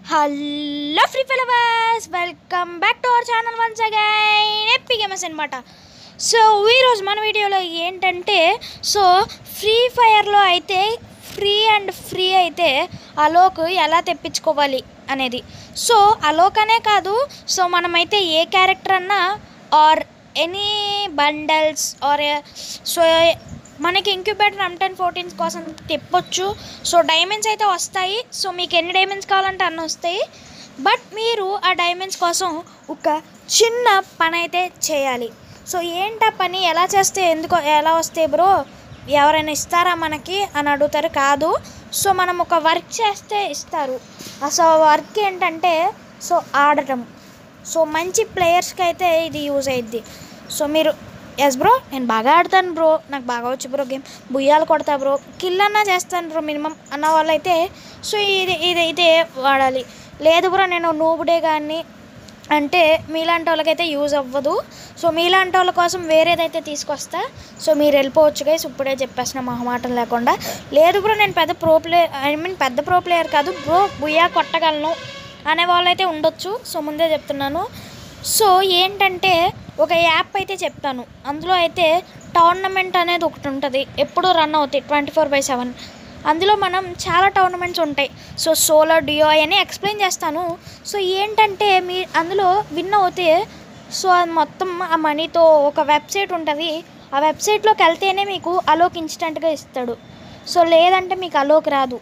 hello free followers welcome back to our channel once again happy gamers అనమాట so ఈరోజు మన వీడియోలో ఏంటంటే సో ఫ్రీ ఫైర్లో అయితే ఫ్రీ అండ్ ఫ్రీ అయితే అలోక్ ఎలా తెప్పించుకోవాలి అనేది సో అలోక్ అనే కాదు సో మనమైతే ఏ క్యారెక్టర్ అన్నా or any bundles or so మనకి ఇంక్యుబేటర్ ఎం టెన్ ఫోర్టీన్స్ కోసం తిప్పొచ్చు సో డైమండ్స్ అయితే వస్తాయి సో మీకు ఎన్ని డైమండ్స్ కావాలంటే అన్ని వస్తాయి బట్ మీరు ఆ డైమండ్స్ కోసం ఒక చిన్న పని అయితే చేయాలి సో ఏంటా పని ఎలా చేస్తే ఎందుకు ఎలా వస్తాయి బ్రో ఎవరైనా ఇస్తారా మనకి అని అడుగుతారు కాదు సో మనం ఒక వర్క్ చేస్తే ఇస్తారు అసలు వర్క్ ఏంటంటే సో ఆడటం సో మంచి ప్లేయర్స్కి అయితే ఇది యూజ్ అయ్యిద్ది సో మీరు ఎస్ బ్రో నేను బాగా ఆడతాను బ్రో నాకు బాగా వచ్చు బ్రో గేమ్ బుయ్యాలు కొడతా బ్రో కిల్ అన్నా చేస్తాను బ్రో మినిమం అన్న వాళ్ళైతే సో ఇది ఇది ఇదే వాడాలి లేదు బ్రో నేను నూబుడే కానీ అంటే మీలాంటి వాళ్ళకైతే యూజ్ అవ్వదు సో మీలాంటి వాళ్ళ కోసం వేరేదైతే తీసుకొస్తా సో మీరు వెళ్ళిపోవచ్చు గైస్ ఇప్పుడే చెప్పేసిన మొహమాటం లేకుండా లేదు బ్రో నేను పెద్ద ప్రో ప్లేయర్ ఐ మీన్ పెద్ద ప్రో ప్లేయర్ కాదు బ్రో బుయ్యా కొట్టగలను అనే వాళ్ళైతే ఉండొచ్చు సో ముందే చెప్తున్నాను సో ఏంటంటే ఒక యాప్ అయితే చెప్తాను అందులో అయితే టోర్నమెంట్ అనేది ఒకటి ఉంటుంది ఎప్పుడూ రన్ అవుతాయి ట్వంటీ ఫోర్ బై సెవెన్ అందులో మనం చాలా టోర్నమెంట్స్ ఉంటాయి సో సోలో డియో అని ఎక్స్ప్లెయిన్ చేస్తాను సో ఏంటంటే మీ అందులో విన్ అవుతే సో అది మొత్తం ఆ మనీతో ఒక వెబ్సైట్ ఉంటుంది ఆ వెబ్సైట్లోకి వెళ్తేనే మీకు అలోక్ ఇన్స్టెంట్గా ఇస్తాడు సో లేదంటే మీకు అలోక్ రాదు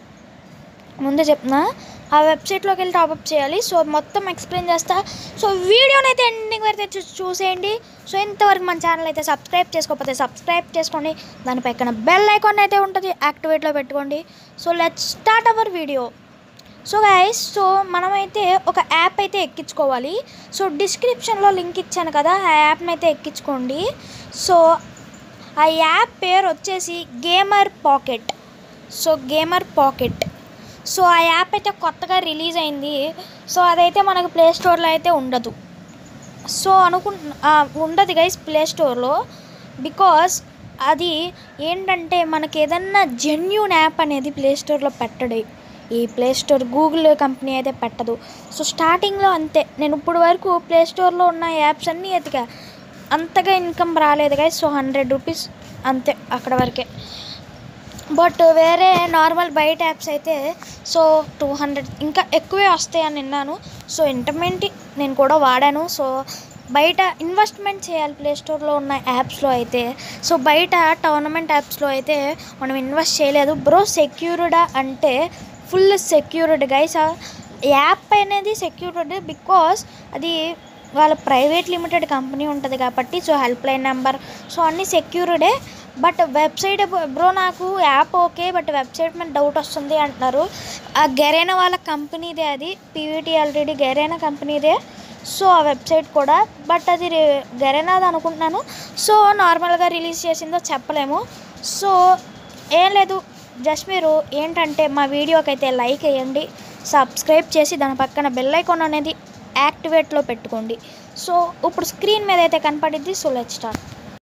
ముందే చెప్తున్నా ఆ వెబ్సైట్లోకి వెళ్ళి టాప్అప్ చేయాలి సో మొత్తం ఎక్స్ప్లెయిన్ చేస్తా సో వీడియోని అయితే ఎండింగ్ వరకు చూ చూసేయండి సో ఇంతవరకు మన ఛానల్ అయితే సబ్స్క్రైబ్ చేసుకోకపోతే సబ్స్క్రైబ్ చేసుకోండి దాని పక్కన బెల్ ఐకాన్ అయితే ఉంటుంది యాక్టివేట్లో పెట్టుకోండి so let start our video so guys so మనమైతే ఒక యాప్ అయితే ఎక్కించుకోవాలి సో డిస్క్రిప్షన్లో లింక్ ఇచ్చాను కదా ఆ యాప్ని అయితే ఎక్కించుకోండి సో ఆ యాప్ పేరు వచ్చేసి gamer pocket so gamer pocket so ఆ యాప్ అయితే కొత్తగా రిలీజ్ అయింది సో అదైతే మనకు ప్లే స్టోర్లో అయితే ఉండదు సో అనుకు ఉండదు గైస్ ప్లే స్టోర్లో బికాస్ అది ఏంటంటే మనకి ఏదన్నా జెన్యున్ యాప్ అనేది ప్లే స్టోర్లో పెట్టడు ఈ ప్లే స్టోర్ గూగుల్ కంపెనీ అయితే పెట్టదు సో స్టార్టింగ్లో అంతే నేను ఇప్పుడు వరకు ప్లే స్టోర్లో ఉన్న యాప్స్ అన్నీ ఎతికా అంతగా ఇన్కమ్ రాలేదు గైస్ సో హండ్రెడ్ రూపీస్ అంతే అక్కడ వరకే బట్ వేరే నార్మల్ బయట యాప్స్ అయితే సో టూ హండ్రెడ్ ఇంకా ఎక్కువే వస్తాయని విన్నాను సో ఇంటర్మెంట్ నేను కూడా వాడాను సో బయట ఇన్వెస్ట్మెంట్ చేయాలి ప్లే స్టోర్లో ఉన్న యాప్స్లో అయితే సో బయట టోర్నమెంట్ యాప్స్లో అయితే మనం ఇన్వెస్ట్ చేయలేదు బ్రో సెక్యూర్డా అంటే ఫుల్ సెక్యూర్డ్ గైస్ యాప్ అనేది సెక్యూర్డ్ బికాస్ అది వాళ్ళ ప్రైవేట్ లిమిటెడ్ కంపెనీ ఉంటుంది కాబట్టి so help line number so అన్నీ సెక్యూర్డే బట్ వెబ్సైట్ బ్రో నాకు యాప్ ఓకే బట్ వెబ్సైట్ మీద డౌట్ వస్తుంది అంటున్నారు ఆ గెరేనా వాళ్ళ కంపెనీదే అది పీవీటీ ఆల్రెడీ గెరేనా కంపెనీదే సో ఆ వెబ్సైట్ కూడా బట్ అది గెరేనాది అనుకుంటున్నాను సో నార్మల్గా రిలీజ్ చేసిందో చెప్పలేము సో ఏం లేదు జస్ట్ మీరు ఏంటంటే మా వీడియోకి అయితే లైక్ వేయండి సబ్స్క్రైబ్ చేసి దాని పక్కన బెల్ ఐకాన్ అనేది యాక్టివేట్లో పెట్టుకోండి సో ఇప్పుడు స్క్రీన్ మీద అయితే కనపడిద్ది so let start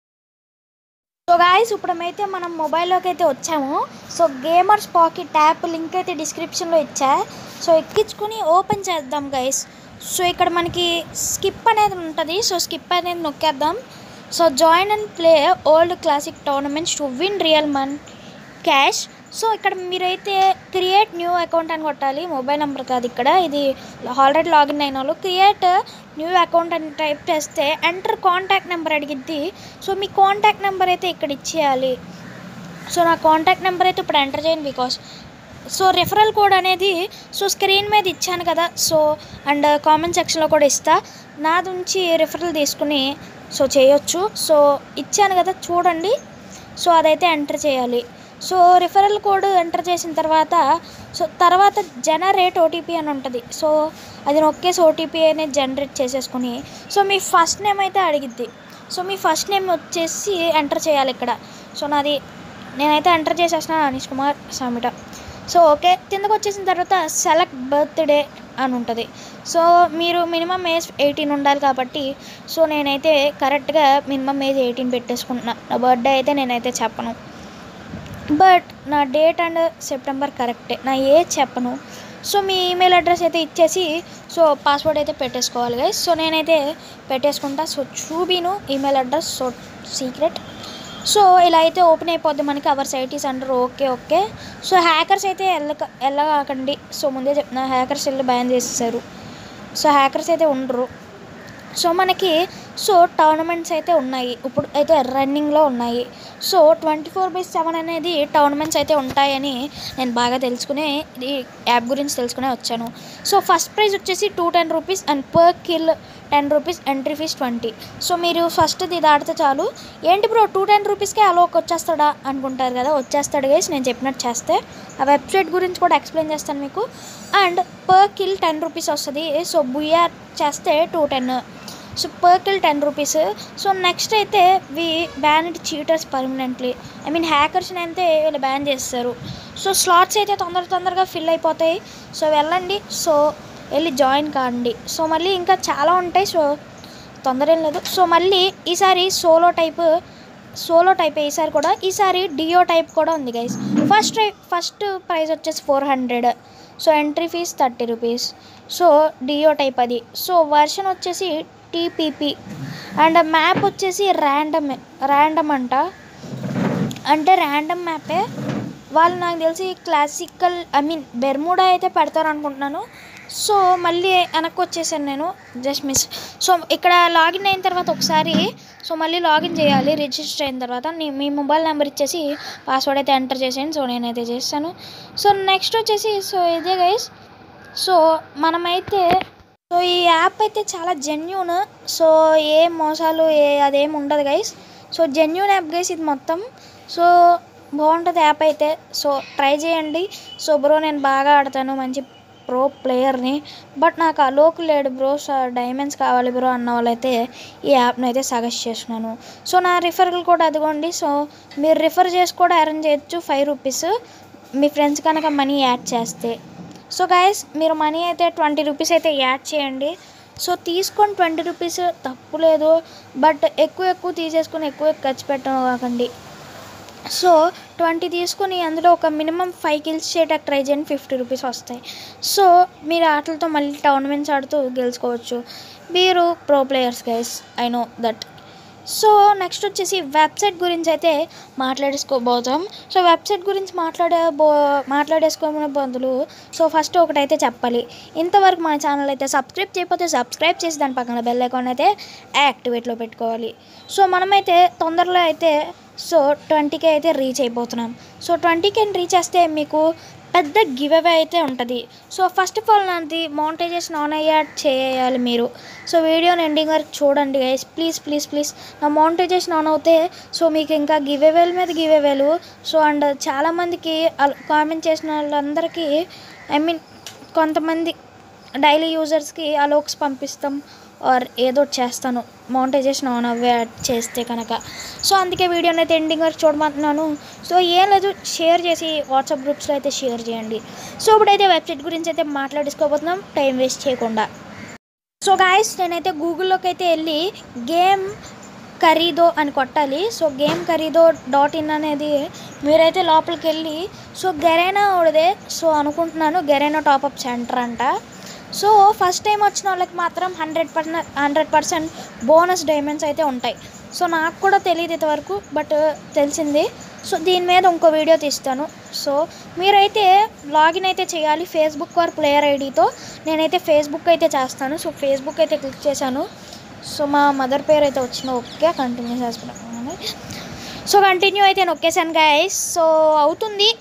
so guys ఇప్పుడమైతే మనం మొబైల్లోకి అయితే వచ్చాము so gamers pocket app link అయితే డిస్క్రిప్షన్లో ఇచ్చా సో ఎక్కించుకొని ఓపెన్ చేద్దాం గైస్ సో ఇక్కడ మనకి స్కిప్ అనేది ఉంటుంది సో స్కిప్ అనేది నొక్కేద్దాం so join and play old classic tournaments to win real man cash so ఇక్కడ మీరైతే క్రియేట్ న్యూ అకౌంట్ అని కొట్టాలి మొబైల్ నెంబర్ కాదు ఇక్కడ ఇది ఆల్రెడీ లాగిన్ అయిన వాళ్ళు క్రియేట్ న్యూ అకౌంట్ అని టైప్ చేస్తే ఎంటర్ కాంటాక్ట్ నెంబర్ అడిగిద్ది సో మీ కాంటాక్ట్ నెంబర్ అయితే ఇక్కడ ఇచ్చేయాలి సో నా కాంటాక్ట్ నెంబర్ అయితే ఇప్పుడు ఎంటర్ చేయండి బికాస్ సో రెఫరల్ కోడ్ అనేది సో స్క్రీన్ మీద ఇచ్చాను కదా సో అండ్ కామెంట్ సెక్షన్లో కూడా ఇస్తా నాది నుంచి రెఫరల్ తీసుకుని సో చేయొచ్చు సో ఇచ్చాను కదా చూడండి సో అదైతే ఎంటర్ చేయాలి సో రిఫరల్ కోడ్ ఎంటర్ చేసిన తర్వాత సో తర్వాత జనరేట్ ఓటీపీ అని ఉంటుంది సో అది నొక్కేసి ఓటీపీ అనేది జనరేట్ చేసేసుకుని సో మీ ఫస్ట్ నేమ్ అయితే అడిగిద్ది సో మీ ఫస్ట్ నేమ్ వచ్చేసి ఎంటర్ చేయాలి ఇక్కడ సో నాది నేనైతే ఎంటర్ చేసేసిన అనీష్ కుమార్ సామిట సో ఓకే కిందకు వచ్చేసిన తర్వాత సెలెక్ట్ బర్త్డే అని ఉంటుంది సో మీరు మినిమం ఏజ్ ఎయిటీన్ ఉండాలి కాబట్టి సో నేనైతే కరెక్ట్గా మినిమం ఏజ్ ఎయిటీన్ పెట్టేసుకుంటున్నా నా బర్త్డే అయితే నేనైతే చెప్పను బట్ నా డేట్ అండ్ సెప్టెంబర్ కరెక్టే నా ఏజ్ చెప్పను సో మీ ఈమెయిల్ అడ్రస్ అయితే ఇచ్చేసి సో పాస్వర్డ్ అయితే పెట్టేసుకోవాలి గైస్ సో నేనైతే పెట్టేసుకుంటా సో చూబీను email address so secret so ఇలా అయితే ఓపెన్ అయిపోద్ది మనకి our site is under okay okay so hackers అయితే వెళ్ళక వెళ్ళగాకండి సో ముందే చెప్తున్నా హ్యాకర్స్ వెళ్ళి బ్యాన్ చేసేసారు సో హ్యాకర్స్ అయితే ఉండరు సో మనకి సో టోర్నమెంట్స్ అయితే ఉన్నాయి ఇప్పుడు అయితే రన్నింగ్లో ఉన్నాయి so twenty four by seven అనేది టోర్నమెంట్స్ అయితే ఉంటాయని నేను బాగా తెలుసుకునే ఈ యాప్ గురించి తెలుసుకునే వచ్చాను సో ఫస్ట్ ప్రైజ్ వచ్చేసి two ten rupees and per kill ten rupees entry fees twenty so మీరు ఫస్ట్ ఇది దాటితే చాలు ఏంటి బ్రో టూ టెన్ రూపీస్కే అలోకి వచ్చేస్తాడా అనుకుంటారు కదా వచ్చేస్తాడు గైస్ నేను చెప్పినట్టు చేస్తే ఆ వెబ్సైట్ గురించి కూడా ఎక్స్ప్లెయిన్ చేస్తాను మీకు and per kill ten rupees వస్తుంది సో బుయ్యార్ చేస్తే two ten so per kill ten rupees so next అయితే we ban it cheaters permanently I mean హ్యాకర్స్ని అయితే వీళ్ళు బ్యాన్ చేస్తారు సో స్లాట్స్ అయితే తొందర తొందరగా ఫిల్ అయిపోతాయి సో వెళ్ళండి సో వెళ్ళి జాయిన్ కాండి సో మళ్ళీ ఇంకా చాలా ఉంటాయి సో తొందర ఏం లేదు సో మళ్ళీ ఈసారి సోలో టైప్ సోలో టైప్ ఈసారి కూడా ఈసారి డియో టైప్ కూడా ఉంది గైస్ ఫస్ట్ ఫస్ట్ ప్రైస్ వచ్చేసి four hundred so entry fees thirty rupees so duo type అది సో వర్షన్ వచ్చేసి టీపీపీ అండ్ మ్యాప్ వచ్చేసి ర్యాండమ్ ర్యాండమ్ అంట అంటే ర్యాండమ్ మ్యాపే వాళ్ళు నాకు తెలిసి క్లాసికల్ ఐ మీన్ బెర్ముడా అయితే పెడతారు అనుకుంటున్నాను సో మళ్ళీ వెనక్కి వచ్చేసాను నేను జస్ట్ మిస్ సో ఇక్కడ లాగిన్ అయిన తర్వాత ఒకసారి సో మళ్ళీ లాగిన్ చేయాలి రిజిస్టర్ అయిన తర్వాత నీ- మీ మొబైల్ నెంబర్ ఇచ్చేసి పాస్వర్డ్ అయితే ఎంటర్ చేసేయండి సో నేనైతే చేస్తాను సో నెక్స్ట్ వచ్చేసి సో ఇదే గైస్ సో మనమైతే సో ఈ యాప్ అయితే చాలా జెన్యున్ సో ఏ మోసాలు ఏ అదేం ఉండదు guys so genuine app guys ఇది మొత్తం సో బాగుంటుంది యాప్ అయితే సో ట్రై చేయండి సో బ్రో నేను బాగా ఆడతాను మంచి ప్రో ప్లేయర్ని బట్ నాకు అలోక్ లేడు బ్రో సో డైమండ్స్ కావాలి బ్రో అన్న వాళ్ళైతే ఈ యాప్ని అయితే సజెస్ట్ చేస్తున్నాను సో నా రిఫరల్ కూడా అదిగోండి సో మీరు రిఫర్ చేసి కూడా అరేంజ్ చేయొచ్చు ఫైవ్ రూపీస్ మీ ఫ్రెండ్స్ కనుక మనీ యాడ్ చేస్తే సో గైస్ మీరు మనీ అయితే ట్వంటీ రూపీస్ అయితే యాడ్ చేయండి సో తీసుకొని ట్వంటీ రూపీస్ తప్పు లేదు బట్ ఎక్కువ ఎక్కువ తీసేసుకొని ఎక్కువ ఎక్కువ ఖర్చు పెట్టకండి సో ట్వంటీ తీసుకొని అందులో ఒక మినిమం ఫైవ్ కిల్స్ చేయడానికి ట్రై చేయండి ఫిఫ్టీ రూపీస్ వస్తాయి సో మీరు ఆటలతో మళ్ళీ టోర్నమెంట్స్ ఆడుతూ గెలుచుకోవచ్చు మీరు pro players guys I know that so next వచ్చేసి వెబ్సైట్ గురించి అయితే మాట్లాడేసుకోబోతాం సో వెబ్సైట్ గురించి మాట్లాడే బో మాట్లాడేసుకోమనే బదులు సో ఫస్ట్ ఒకటైతే చెప్పాలి ఇంతవరకు మన ఛానల్ అయితే సబ్స్క్రైబ్ చేయకపోతే సబ్స్క్రైబ్ చేసి దాని పక్కన బెల్ ఐకాన్ అయితే యాక్టివేట్లో పెట్టుకోవాలి సో మనమైతే తొందరలో అయితే సో ట్వంటీకే అయితే రీచ్ అయిపోతున్నాం సో ట్వంటీకే రీచ్ చేస్తే మీకు పెద్ద గివ్ అవే అయితే ఉంటుంది సో ఫస్ట్ ఆఫ్ ఆల్ నాది మౌంటైజేషన్ ఆన్ అయ్యాట్ చేయాలి మీరు సో వీడియోని ఎండింగ్ వరకు చూడండి గైస్ ప్లీజ్ ప్లీజ్ ప్లీజ్ నా మౌంటైజేషన్ ఆన్ అవుతే సో మీకు ఇంకా గివ్ అవేల మీద గివ్ అవేలు సో అండ్ చాలామందికి కామెంట్ చేసిన వాళ్ళందరికీ ఐ మీన్ కొంతమంది డైలీ యూజర్స్కి అలోక్స్ పంపిస్తాం ఆర్ ఏదో ఒకటి చేస్తాను మౌంటైజేషన్ ఆన్ అవే చేస్తే కనుక సో అందుకే వీడియోని అయితే ఎండింగ్ వరకు చూడమంటున్నాను సో ఏం లేదు షేర్ చేసి వాట్సాప్ గ్రూప్స్లో అయితే షేర్ చేయండి సో ఇప్పుడైతే వెబ్సైట్ గురించి అయితే మాట్లాడేసుకోబోతున్నాం టైం వేస్ట్ చేయకుండా సో గాయస్ నేనైతే గూగుల్లోకి అయితే వెళ్ళి గేమ్ ఖరీదో అని కొట్టాలి సో గేమ్ ఖరీదో డాట్ ఇన్ అనేది మీరైతే లోపలికి వెళ్ళి సో గెరైనా ఓడిదే సో అనుకుంటున్నాను గెరైనా టాప్అప్ సెంటర్ అంట సో ఫస్ట్ టైం వచ్చిన వాళ్ళకి మాత్రం hundred percent hundred percent bonus diamonds అయితే ఉంటాయి సో నాకు కూడా తెలియదు ఇంతవరకు బట్ తెలిసింది సో దీని మీద ఇంకో వీడియో తీస్తాను సో మీరైతే లాగిన్ అయితే చేయాలి ఫేస్బుక్ ఆర్ ప్లేయర్ ఐడితో నేనైతే ఫేస్బుక్ అయితే చేస్తాను సో ఫేస్బుక్ అయితే క్లిక్ చేశాను సో మా మదర్ పేరు అయితే వచ్చింది ఓకే కంటిన్యూ చేసుకున్నాను సో కంటిన్యూ అయితే నొక్కేసాను గాయస్ సో అవుతుంది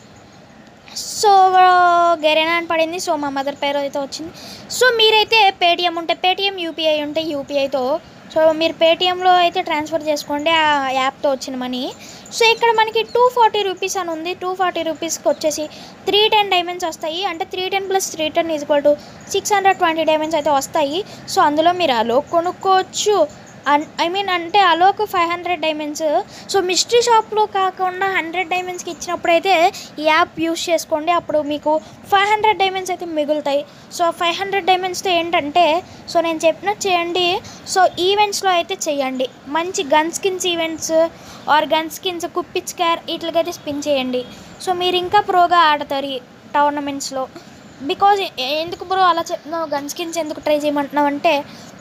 సో గెరేనా అని పడింది సో మా మదర్ పేరు అయితే వచ్చింది సో మీరైతే పేటిఎం ఉంటే పేటిఎం యూపీఐ ఉంటే యూపీఐతో సో మీరు పేటిఎంలో అయితే ట్రాన్స్ఫర్ చేసుకోండి ఆ యాప్తో వచ్చిన మనీ సో ఇక్కడ మనకి టూ ఫార్టీ రూపీస్ అని ఉంది టూ ఫార్టీ రూపీస్కి వచ్చేసి త్రీ టెన్ డైమండ్స్ వస్తాయి అంటే three ten plus three ten is equal to six hundred twenty diamonds అయితే వస్తాయి సో అందులో మీరు అలో కొనుక్కోవచ్చు ఐ మీన్ అంటే Alok five hundred diamonds so mystery షాప్లో కాకుండా హండ్రెడ్ డైమండ్స్కి ఇచ్చినప్పుడైతే ఈ యాప్ యూస్ చేసుకోండి అప్పుడు మీకు ఫైవ్ హండ్రెడ్ డైమండ్స్ అయితే మిగులుతాయి సో ఫైవ్ హండ్రెడ్ డైమండ్స్తో ఏంటంటే సో నేను చెప్పినట్టు చేయండి సో ఈవెంట్స్లో అయితే చేయండి మంచి gun skins events or gun skins cupid scar వీటికైతే స్పిన్ చేయండి సో మీరు ఇంకా ప్రోగా ఆడతారు ఈ టోర్నమెంట్స్లో బికాజ్ ఎందుకు బ్రో అలా చెప్తున్నావు గన్ స్కిన్స్ ఎందుకు ట్రై చేయమంటున్నావు అంటే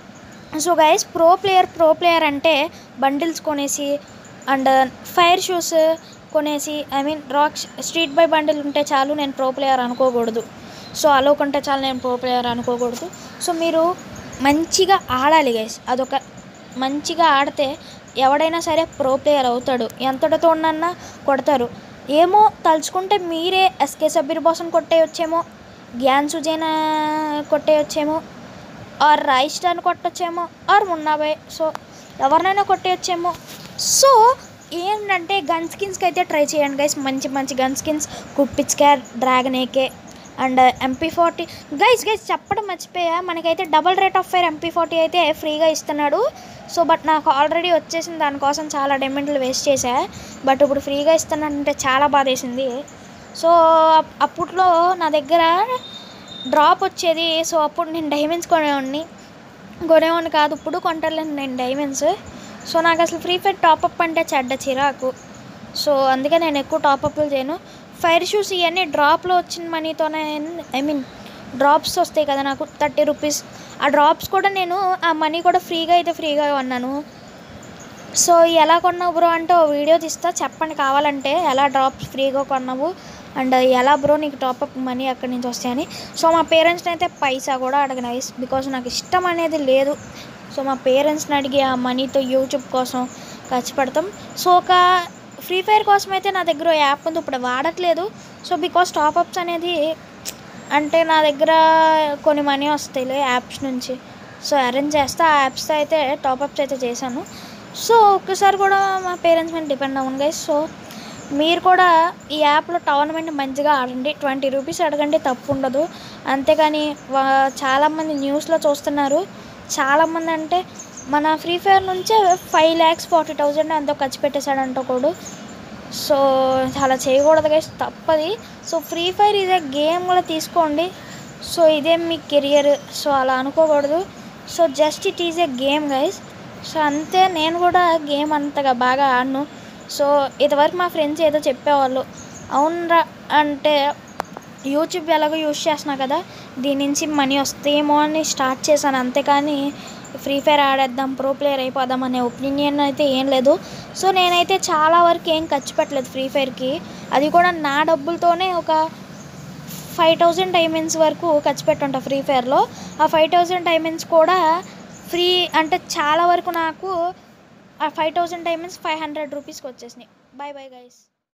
so guys pro player pro player అంటే బండిల్స్ కొనేసి అండ్ ఫైర్ షూస్ కొనేసి I mean rock street by bundle ఉంటే చాలు నేను ప్రో ప్లేయర్ అనుకోకూడదు సో అలోక్ ఉంటే చాలు నేను ప్రో ప్లేయర్ అనుకోకూడదు సో మీరు మంచిగా ఆడాలి గైస్ అదొక మంచిగా ఆడితే ఎవడైనా సరే ప్రో ప్లేయర్ అవుతాడు ఎంతటితో ఉన్నన్నా కొడతారు ఏమో తలుచుకుంటే మీరే ఎస్కే సబ్బీర్ బాస్ని కొట్టేయొచ్చేమో గ్యాన్ సుజైనా కొట్టేయొచ్చేమో ఆర్ రాయిస్టాన్ కొట్టొచ్చేమో ఆర్ మున్నాబాయ్ సో ఎవరినైనా కొట్టేయచ్చేమో సో ఏంటంటే గన్ స్కిన్స్కి అయితే ట్రై చేయండి గైస్ మంచి మంచి gun skins cupid scar dragon AK and MP forty guys guys చెప్పడం మర్చిపోయా మనకైతే double rate of fire MP forty అయితే ఫ్రీగా ఇస్తున్నాడు సో బట్ నాకు ఆల్రెడీ వచ్చేసింది దానికోసం చాలా డైమండ్లు వేస్ట్ చేశా బట్ ఇప్పుడు ఫ్రీగా ఇస్తున్నాడంటే చాలా బాధేసింది సో అప్- అప్పట్లో నా దగ్గర డ్రాప్ వచ్చేది సో అప్పుడు నేను డైమండ్స్ కొనేవాడిని కొనేవాడిని కాదు ఇప్పుడు కొంటలేను నేను డైమండ్స్ సో నాకు అసలు ఫ్రీ ఫైర్ టాపప్ అంటే చెడ్డ చిరాకు సో అందుకే నేను ఎక్కువ టాపప్లు చేయను ఫైర్ షూస్ ఇవన్నీ డ్రాప్లో వచ్చిన మనీతోనే ఐ మీన్ డ్రాప్స్ వస్తాయి కదా నాకు థర్టీ రూపీస్ ఆ డ్రాప్స్ కూడా నేను ఆ మనీ కూడా ఫ్రీగా అయితే ఫ్రీగా కొన్నాను సో ఎలా కొన్నావు బ్రో అంటే ఓ వీడియో తీస్తా చెప్పండి కావాలంటే ఎలా డ్రాప్స్ ఫ్రీగా కొన్నావు అండ్ ఎలా బ్రో నీకు టాపప్ మనీ అక్కడి నుంచి వస్తాయని సో మా పేరెంట్స్ని అయితే పైసా కూడా అడగను ఐస్ బికాజ్ నాకు ఇష్టం అనేది లేదు సో మా పేరెంట్స్ని అడిగి ఆ మనీతో యూట్యూబ్ కోసం ఖర్చు పెడతాం సో ఒక ఫ్రీ ఫైర్ కోసం అయితే నా దగ్గర ఓ యాప్ ఉంది ఇప్పుడు వాడట్లేదు సో బికాస్ టాపప్స్ అనేది అంటే నా దగ్గర కొన్ని మనీ వస్తాయిలే యాప్స్ నుంచి సో అరేంజ్ చేస్తే ఆ యాప్స్తో అయితే టాపప్స్ అయితే చేశాను సో ఒక్కసారి కూడా మా పేరెంట్స్ మీద డిపెండ్ అవ్వను గైస్ సో మీరు కూడా ఈ యాప్లో టోర్నమెంట్ మంచిగా ఆడండి ట్వంటీ రూపీస్ అడగండి తప్పు ఉండదు అంతేగాని వా- చాలామంది న్యూస్లో చూస్తున్నారు చాలామంది అంటే మన ఫ్రీ ఫైర్ నుంచే ఫైవ్ ల్యాక్స్ ఫార్టీ థౌజండ్ ఎంతో ఖర్చు పెట్టేశాడంట ఒకడు సో అలా చేయకూడదు గైస్ తప్పది సో ఫ్రీ ఫైర్ ఇదే గేమ్ కూడా తీసుకోండి సో ఇదే మీ కెరియర్ సో అలా అనుకోకూడదు so just it is a game guys so అంతే నేను కూడా గేమ్ అంతగా బాగా ఆడను సో ఇదివరకు మా ఫ్రెండ్స్ ఏదో చెప్పేవాళ్ళు అవునరా అంటే యూట్యూబ్ ఎలాగో యూస్ చేస్తున్నా కదా దీని నుంచి మనీ వస్తాయేమో అని స్టార్ట్ చేశాను అంతేకాని ఫ్రీ ఫైర్ ఆడేద్దాం ప్రో ప్లేయర్ అయిపోదాం అనే ఒపీనియన్ అయితే ఏం లేదు సో నేనైతే చాలా వరకు ఏం ఖర్చు పెట్టలేదు ఫ్రీ ఫైర్కి అది కూడా నా డబ్బులతోనే ఒక ఫైవ్ థౌజండ్ డైమండ్స్ వరకు ఖర్చు పెట్టుంటా ఫ్రీ ఫైర్లో ఆ ఫైవ్ థౌజండ్ డైమండ్స్ కూడా ఫ్రీ అంటే చాలా వరకు నాకు ఆ five thousand diamonds five hundred రూపీస్కి వచ్చేసినాయి బాయ్ బాయ్ గైస్